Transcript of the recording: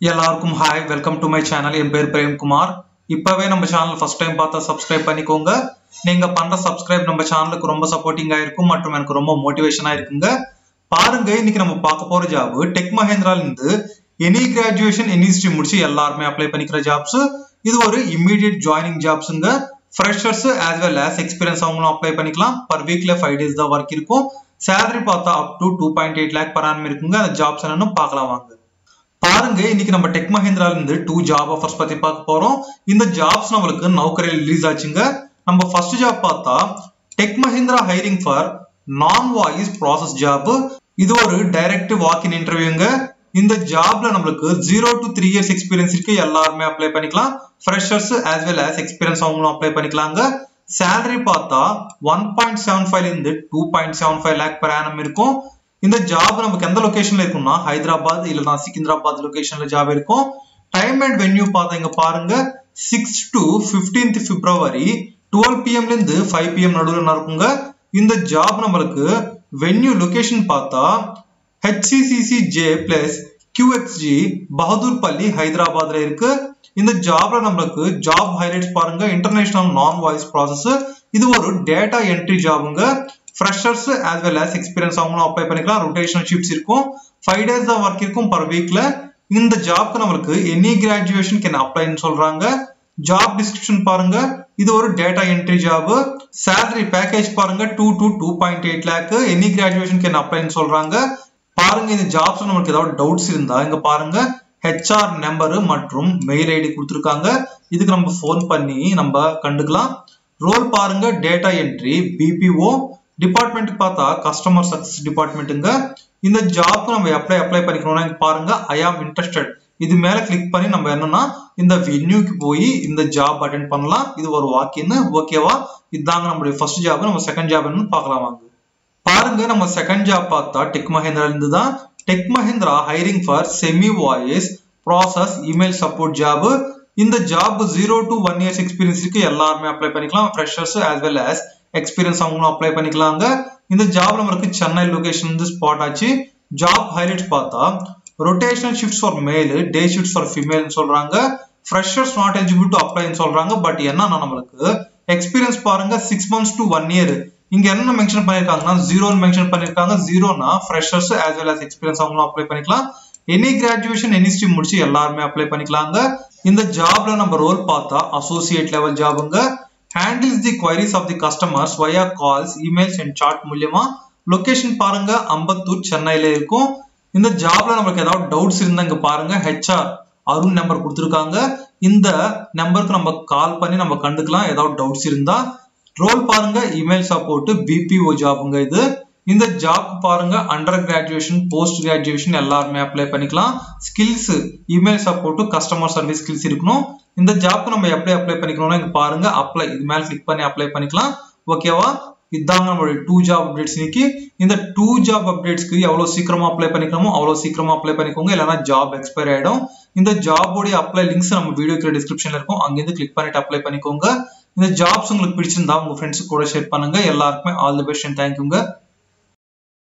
எல்லாருக்கும் hi welcome to my channel என் பேர் பிரேம்குமார் இப்பவே நம்ம சேனல் ஃபர்ஸ்ட் டைம் பார்த்தா சப்ஸ்கிரைப் பண்ணிக்கோங்க நீங்க பண்ற சப்ஸ்கிரைப் நம்ம சேனலுக்கு ரொம்ப சப்போர்ட்டிங்கா இருக்கும் மற்றும் எனக்கு ரொம்ப மோட்டிவேஷனா இருக்குங்க பாருங்க இன்னைக்கு நம்ம பார்க்க போற ஜாப் டெக் மஹேந்திரால இருந்து எனி கிராஜுவேஷன் எனி ஸ்ட்ரீம் முடிச்சு எல்லாருமே அப்ளை பண்ணிக்கிற ஜாப்ஸ் இது ஒரு இம்மீடியட் ஜாயினிங் ஜாப்ஸுங்க freshers as well as experience அவங்களும் அப்ளை பண்ணிக்கலாம் பர் வீக்ல ஃபைவ் டேஸ் தான் ஒர்க் இருக்கும் சேலரி பார்த்தா up to two point eight lakh per annum இருக்குங்க அந்த ஜாப்ஸ் என்னன்னு பார்க்கலாம் வாங்க பாருங்க இன்னைக்கு நம்ம டெக் மஹேந்திரால இருந்து டூ ஜாப் ஆஃபர்ஸ் பத்தி பார்க்க போறோம் இந்த ஜாப்ஸ் நம்மளுக்கு நௌக்கரியில் ரிலீஸ் ஆச்சுங்க நம்ம ஃபர்ஸ்ட் ஜாப் பார்த்தா Tech Mahindra hiring for non voice process job இது ஒரு டைரக்ட் வாக் இன் இன்டர்வியூங்க இந்த ஜாப்ல நம்மளுக்கு zero to three years experience இருக்கு எல்லாருமே அப்ளை பண்ணிக்கலாம் freshers as well as experience அவங்களும் அப்ளை பண்ணிக்கலாங்க சேலரி பார்த்தா ஒன் பாயிண்ட் செவன் ஃபைவ்ல இருந்து two point seven five lakh per annum இருக்கும் இந்த ஜாப் நமக்கு எந்த லொகேஷன்ல இருக்கும்னா ஹைதராபாத் இல்லைனா சிக்கிந்திராபாத் லொகேஷன்ல ஜாப் இருக்கும் டைம் அண்ட் வென்யூ பார்த்தீங்க பாருங்க six to fifteenth February twelve பிஎம்ல இருந்து ஃபைவ் பிஎம் நடுவில் நடக்குங்க இந்த ஜாப் நம்மளுக்கு வென்யூ லொகேஷன் பார்த்தா HCCC J plus QXG Bahadur Palli ஹைதராபாத்ல இருக்கு இந்த ஜாப்ல நம்மளுக்கு ஜாப் ஹைலைட்ஸ் பாருங்க இன்டர்நேஷனல் நான் வாய்ஸ் ப்ராசஸ் இது ஒரு டேட்டா என்ட்ரி ஜாபுங்க freshers as well as experience அவங்களும் அப்ளை பண்ணிக்கலாம் ரொட்டேஷனல் ஷிப்ஸ் இருக்கும் ஃபைவ் டேஸ் தான் ஒர்க் இருக்கும் பர் வீக்ல இந்த ஜாப்க்கு நம்மளுக்கு எனி கிராஜுவேஷன் கேன் அப்ளைன்னு சொல்றாங்க ஜாப் டிஸ்கிரிப்ஷன் பாருங்க இது ஒரு data entry job salary package பாருங்க two to two point eight lakh any graduation can அப்ளைன்னு சொல்றாங்க பாருங்க இந்த ஜாப்ஸ் நமக்கு ஏதாவது டவுட்ஸ் இருந்தா இங்க பாருங்க ஹெச்ஆர் நம்பர் மற்றும் மெயில் ஐடி கொடுத்துருக்காங்க இதுக்கு நம்ம ஃபோன் பண்ணி நம்ம கண்டுக்கலாம் ரோல் பாருங்க டேட்டா என்ட்ரி பிபிஓ டிபார்ட்மெண்ட் பார்த்தா கஸ்டமர் சக்சஸ் டிபார்ட்மெண்ட்டுங்க இந்த ஜாப்க்கு நம்ம அப்ளை அப்ளை பண்ணிக்கணும்னா இங்க பாருங்க ஐ ஆம் இன்ட்ரெஸ்டட் இது மேல கிளிக் பண்ணி நம்ம என்னன்னா இந்த வென்யூக்கு போய் இந்த ஜாப் அட்டென்ட் பண்ணலாம் இது ஒரு வாக்கின்னு ஓகேவா இதாங்க நம்மளுடைய ஃபர்ஸ்ட் ஜாப் நம்ம செகண்ட் ஜாப் என்னன்னு பார்க்கலாம் வாங்க பாருங்க நம்ம செகண்ட் ஜாப் பார்த்தா டெக் மஹேந்திரா இருந்து தான் Tech Mahindra hiring for semi voice process email support job இந்த job zero to one years experience இருக்கு எல்லாருமே அப்ளை பண்ணிக்கலாம் freshers as well as experience அவங்களும் அப்ளை பண்ணிக்கலாங்க இந்த ஜாப் நம்மளுக்கு சென்னை லொகேஷன் வந்து ஸ்பாட் ஆச்சு ஜாப் ஹைலைட்ஸ் பார்த்தா rotational shifts for male day shifts for female சொல்றாங்க ஃப்ரெஷர்ஸ் நாட் எலிஜிபிள் டு அப்ளைன்னு சொல்றாங்க பட் என்னன்னா நம்மளுக்கு எக்ஸ்பீரியன்ஸ் பாருங்க six months to one year இங்க என்ன மென்ஷன் பண்ணிருக்காங்கன்னா ஜீரோன்னு மென்ஷன் பண்ணிருக்காங்க ஜீரோனா freshers as well as experience அவங்களும் அப்ளை பண்ணிக்கலாம் எனி கிராஜுவேஷன் எனி ஸ்ட்ரீம் முடிச்சு எல்லாருமே அப்ளை பண்ணிக்கலாங்க இந்த ஜாப்ல நம்ம ரோல் பார்த்தா அசோசியேட் லெவல் ஜாபுங்க handles the queries of the customers via calls emails and chat மூலியமா லொகேஷன் பாருங்க அம்பத்தூர் சென்னையில இருக்கும் இந்த ஜாப்ல நமக்கு ஏதாவது டவுட்ஸ் இருந்தா இங்க பாருங்க ஹெச்ஆர் அருண் நம்பர் கொடுத்துருக்காங்க இந்த நம்பருக்கு நம்ம கால் பண்ணி நம்ம கண்டுக்கலாம் ஏதாவது டவுட்ஸ் இருந்தா ரோல் பாருங்க இமெயில் சப்போர்ட் பிபிஓ ஜாபுங்க இது இந்த ஜாப் பாருங்க அண்டர் கிராஜுவேஷன் போஸ்ட் கிராஜுவேஷன் எல்லாருமே அப்ளை பண்ணிக்கலாம் skills email support customer service skills இருக்கணும் இந்த ஜாப்க்கு நம்ம எப்படி அப்ளை பண்ணிக்கணும்னா இங்க பாருங்க அப்ளை இது மேல கிளிக் பண்ணி அப்ளை பண்ணிக்கலாம் ஓகேவா இதாங்க நம்மளுடைய டூ ஜாப் அப்டேட்ஸ் இன்னைக்கு இந்த டூ ஜாப் அப்டேட்ஸ்க்கு எவ்வளவு சீக்கிரமா அப்ளை பண்ணிக்கணுமோ அவ்வளவு சீக்கிரமா அப்ளை பண்ணிக்கோங்க இல்லைன்னா ஜாப் எக்ஸ்பயர் ஆயிடும் இந்த ஜாபோடைய அப்ளை லிங்க்ஸ் நம்ம வீடியோ டிஸ்கிரிப்ஷன்ல இருக்கும் அங்கிருந்து கிளிக் பண்ணிட்டு அப்ளை பண்ணிக்கோங்க இந்த ஜாப்ஸ் உங்களுக்கு பிடிச்சிருந்தா உங்க ஃப்ரெண்ட்ஸ் கூட ஷேர் பண்ணுங்க எல்லாருக்குமே ஆல் தி பெஸ்ட் அண்ட் தேங்க்யூங்க